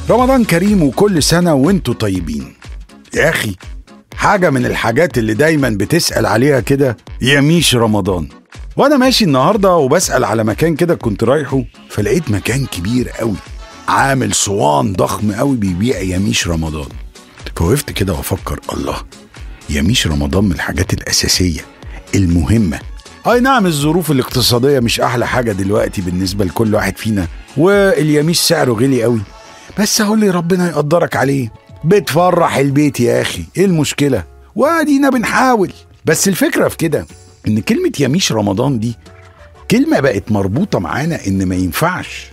رمضان كريم وكل سنة وانتوا طيبين يا أخي حاجة من الحاجات اللي دايما بتسأل عليها كده يميش رمضان وأنا ماشي النهاردة وبسأل على مكان كده كنت رايحه فلقيت مكان كبير قوي عامل صوان ضخم قوي بيبيع يميش رمضان فوقفت كده وأفكر الله يميش رمضان من الحاجات الأساسية المهمة أي نعم الظروف الاقتصادية مش أحلى حاجة دلوقتي بالنسبة لكل واحد فينا واليميش سعره غلي قوي بس اقول لي ربنا يقدرك عليه بتفرح البيت يا اخي ايه المشكله وادينا بنحاول بس الفكره في كده ان كلمه يميش رمضان دي كلمه بقت مربوطه معانا ان ما ينفعش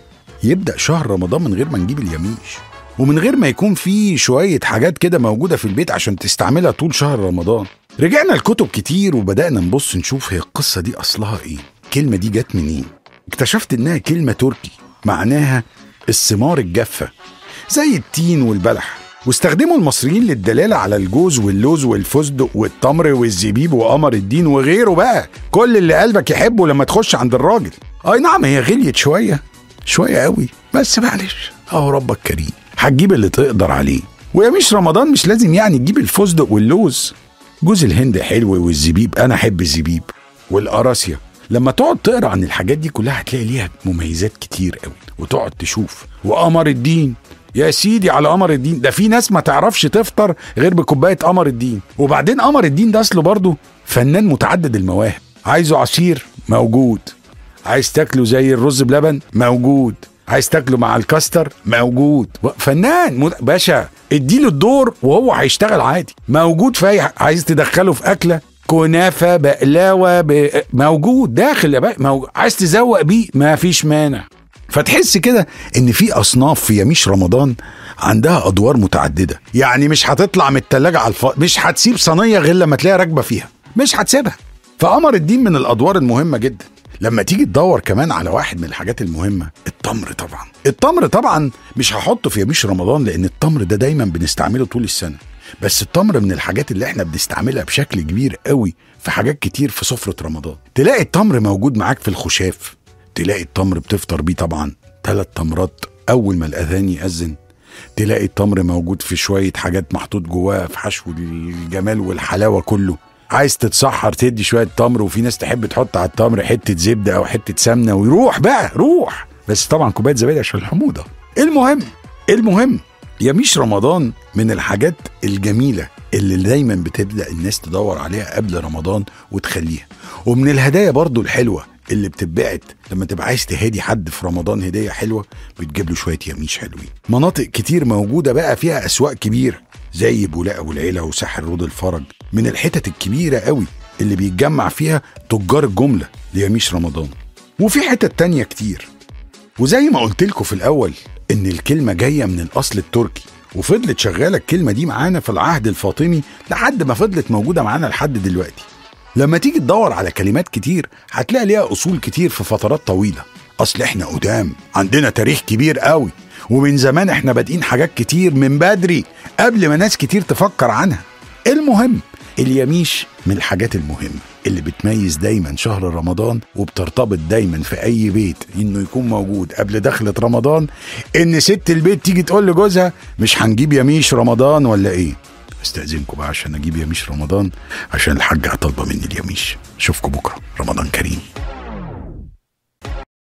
يبدا شهر رمضان من غير ما نجيب اليميش ومن غير ما يكون في شويه حاجات كده موجوده في البيت عشان تستعملها طول شهر رمضان رجعنا لكتب كتير وبدانا نبص نشوف هي القصه دي اصلها ايه الكلمه دي جت منين اكتشفت انها كلمه تركي معناها الثمار الجافة زي التين والبلح واستخدموا المصريين للدلالة على الجوز واللوز والفستق والتمر والزبيب وقمر الدين وغيره بقى كل اللي قلبك يحبه لما تخش عند الراجل اي نعم هي غليت شوية شوية قوي بس معلش اهو ربك كريم هتجيب اللي تقدر عليه ويا مش رمضان مش لازم يعني تجيب الفستق واللوز جوز الهند حلو والزبيب انا احب الزبيب والقراصيه لما تقعد تقرا عن الحاجات دي كلها هتلاقي ليها مميزات كتير قوي وتقعد تشوف وقمر الدين يا سيدي على قمر الدين ده في ناس ما تعرفش تفطر غير بكوبايه قمر الدين وبعدين قمر الدين ده اصله برضه فنان متعدد المواهب عايزه عصير موجود عايز تاكله زي الرز بلبن موجود عايز تاكله مع الكاستر موجود فنان مد... باشا اديله الدور وهو هيشتغل عادي موجود في أي... عايز تدخله في اكله كنافه بقلاوه ب... موجود داخل يا بقى موجود. عايز تزوق بيه ما فيش مانع فتحس كده ان في اصناف في يميش رمضان عندها ادوار متعدده يعني مش هتطلع من التلاجة على الف... مش هتسيب صينيه غير لما تلاقيها راكبه فيها مش هتسيبها فقمر الدين من الادوار المهمه جدا لما تيجي تدور كمان على واحد من الحاجات المهمه التمر طبعا التمر طبعا مش هحطه في يميش رمضان لان التمر ده دايما بنستعمله طول السنه بس التمر من الحاجات اللي احنا بنستعملها بشكل كبير قوي في حاجات كتير في سفرة رمضان تلاقي التمر موجود معاك في الخشاف تلاقي التمر بتفطر بيه طبعا ثلاث تمرات اول ما الاذان يأذن تلاقي التمر موجود في شوية حاجات محطوط جواه في حشو الجمال والحلاوة كله عايز تتسحر تدي شوية تمر وفي ناس تحب تحط على التمر حتة زبدة أو حتة سمنة ويروح بقى روح بس طبعا كوباية زبادي عشان الحموضة المهم المهم يميش رمضان من الحاجات الجميلة اللي دايما بتبدأ الناس تدور عليها قبل رمضان وتخليها ومن الهدايا برضو الحلوة اللي بتتبعت لما تبقى عايز تهدي حد في رمضان هدية حلوة بتجيب له شوية يميش حلوين مناطق كتير موجودة بقى فيها أسواق كبيرة زي بولاق أبو العيلة وساحل رود الفرج من الحتت الكبيرة قوي اللي بيتجمع فيها تجار الجملة ليميش رمضان وفي حتت تانية كتير وزي ما قلت لكم في الأول إن الكلمة جاية من الأصل التركي وفضلت شغالة الكلمة دي معانا في العهد الفاطمي لحد ما فضلت موجودة معانا لحد دلوقتي لما تيجي تدور على كلمات كتير هتلاقي ليها أصول كتير في فترات طويلة أصل إحنا قدام عندنا تاريخ كبير قوي ومن زمان إحنا بادئين حاجات كتير من بدري قبل ما ناس كتير تفكر عنها المهم اليميش من الحاجات المهمة اللي بتميز دايما شهر رمضان وبترتبط دايما في اي بيت انه يكون موجود قبل دخلة رمضان ان ست البيت تيجي تقول لجوزها مش هنجيب يميش رمضان ولا ايه استاذنكم بقى عشان اجيب يميش رمضان عشان الحاجة طالبة مني اليميش اشوفكم بكرة رمضان كريم